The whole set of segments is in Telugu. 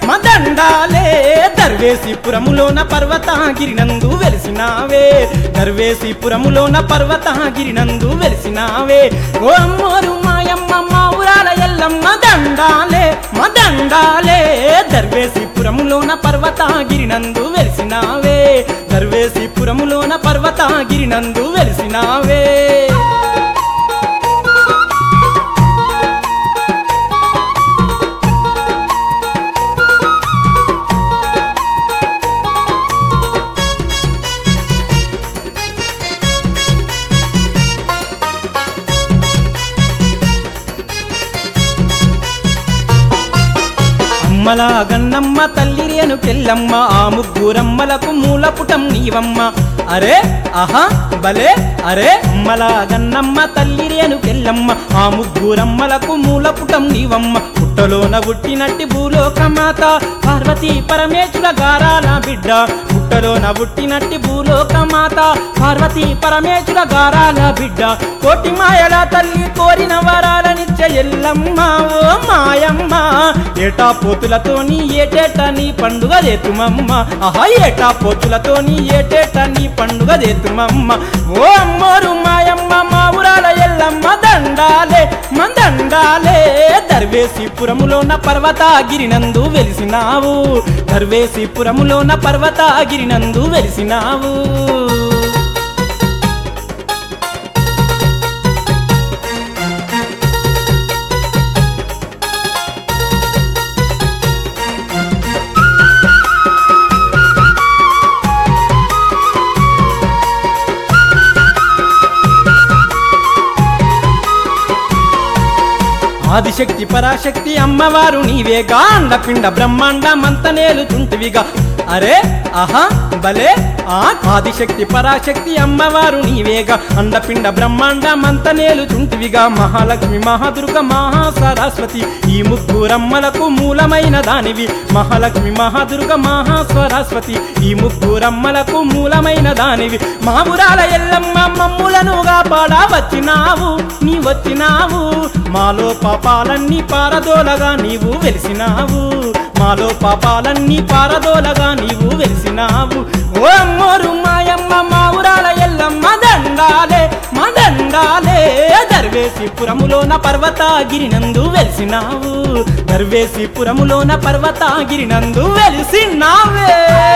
మదండాలే దర్వేసిపురములోన పర్వతగిరినందు వెలిసినావే దర్వేసిపురములోన పర్వతగిరినందు వెలిసినావే ఓ అమ్మోరు మాయమ్మ మా ఊరాల ఎల్లమ్మ దండాలే మదండాలే దర్వేసిపురములోన పర్వతగిరినందు వెలిసినావే దర్వేసిపురములోన పర్వతగిరినందు వెలిసినావే అమ్మలా గన్నమ్మ తల్లి రేను కెల్లమ్మ ఆ ముగ్గురమ్మలకు మూలపుటం నీవమ్మ అరే ఆహా బలే అరే అమ్మలా గన్నమ్మ తల్లి రేను కెల్లమ్మ ఆ ముగ్గురమ్మలకు మూలపుటం నీవమ్మ పుట్టలోన పుట్టినట్టి భూలోకమాత పార్వతీ పరమేశ్వర గారాల బిడ్డ పుట్టలోన పుట్టినట్టి భూలోకమాత పార్వతీ పరమేశ్వర గారాల బిడ్డ కోటి మాయల తల్లి కోరిన వరాలనిచ్చే ఎల్లమ్మ ఓ మాయమ్మ ఏటా పోతులతోని ఏటేట నీ పండుగ దేతుమమ్మ ఆహా ఏటా పోతులతోని ఏటేట నీ పండుగ దేతుమమ్మ ఓ అమ్మోరు మాయమ్మ మా ఊరాల ఎల్లమ్మ దండాలే మందండాలే దర్వేసిపురములోన పర్వతగిరినందు వెలిసినావు దర్వేసిపురములోన పర్వతగిరినందు వెలిసినావు ఆదిశక్తి పరాశక్తి అమ్మవారు నీవేగా అండపిండ బ్రహ్మాండ మంతనేలు చుంటివిగా అరే ఆహా భలే ఆ ఆదిశక్తి పరాశక్తి అమ్మవారు నీవేగా అండపిండ బ్రహ్మాండ మంతనేలు చుంటివిగా మహాలక్ష్మి మహాదుర్గ మహా సరస్వతి ఈ ముగ్గురమ్మలకు మూలమైన దానివి మహాలక్ష్మి మహాదుర్గ మహా సరస్వతి ఈ ముగ్గురమ్మలకు మూలమైన దానివి మామురాల ఎల్లమ్మ మమ్ములను కాపాడా వచ్చినావు నీ వచ్చినావు మాలో పాపాలన్నీ పారదోలగా నీవు వెలిసినావు మాలో పాపాలన్నీ పారదోలగా నీవు వెలిసినావు ఓ అమ్మోరు మాయమ్మ మా ఊరాల ఎల్లమ్మ దండాలే మా దండాలే దర్వేసిపురములోన పర్వతగిరినందు వెలిసినావు దర్వేసిపురములోన పర్వతగిరినందు వెలిసినావే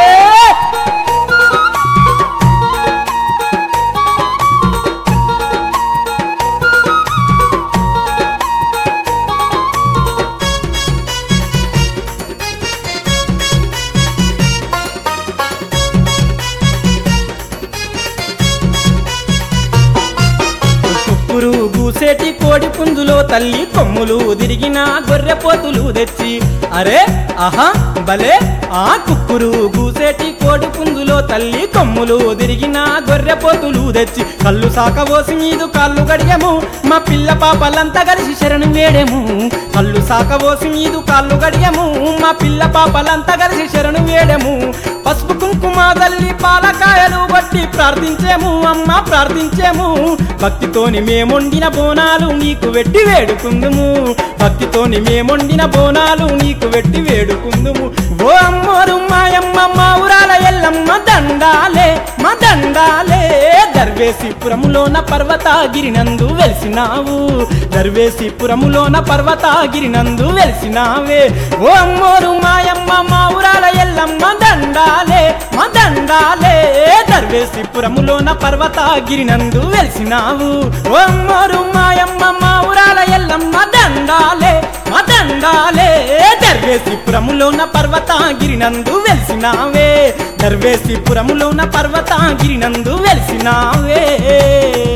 కుక్కురు గూసేటి కోడి పుంజులో తల్లి కొమ్ములు తిరిగిన గొర్రెపోతులు తెచ్చి అరే ఆహా భలే ఆ కుక్కురు గూసేటి కోడి పుంజులో తల్లి కొమ్ములు తిరిగిన గొర్రెపోతులు తెచ్చి కళ్ళు సాకబోసి మీదు కాళ్ళు గడియము మా పిల్ల పాపలంతా కలిసి శరణు వేడెము కళ్ళు సాకబోసి మీదు కాళ్ళు గడియము మా పిల్ల పాపలంతా కలిసి శరణు వేడెము పసుపు కుంకుమ తల్లి పాలకాయలు బట్టి ప్రార్థించేము అమ్మ ప్రార్థించేము భక్తితోని మేమొండిన బోనాలు నీకు వెట్టి వేడుకుందుము భక్తితోని మేమొండిన బోనాలు నీకు వెట్టి వేడుకుందుము ఓ అమ్మోరు మాయమ్మ మా ఊరాల ఎల్లమ్మ దండాలే మా దండాలే దర్వేసిపురములోన పర్వతగిరినందు వెలిసినావు దర్వేసిపురములోన పర్వతగిరినందు వెలిసినావే ఓ అమ్మోరు మాయమ్మ మా ఊరాల ఎల్లమ్మ దండాలే మా దండాలే దర్వేసిపురములోన పర్వతగిరినందు వెలిసినావు ఓ అమ్మోరు మాయమ్మ మా ఊరాల ఎల్లమ్మ దండాలే మా దండాలే దర్వేసిపురములోన పర్వతగిరినందు వెలిసినావే దర్వేసిపురములోన పర్వతగిరినందు వెలిసినావే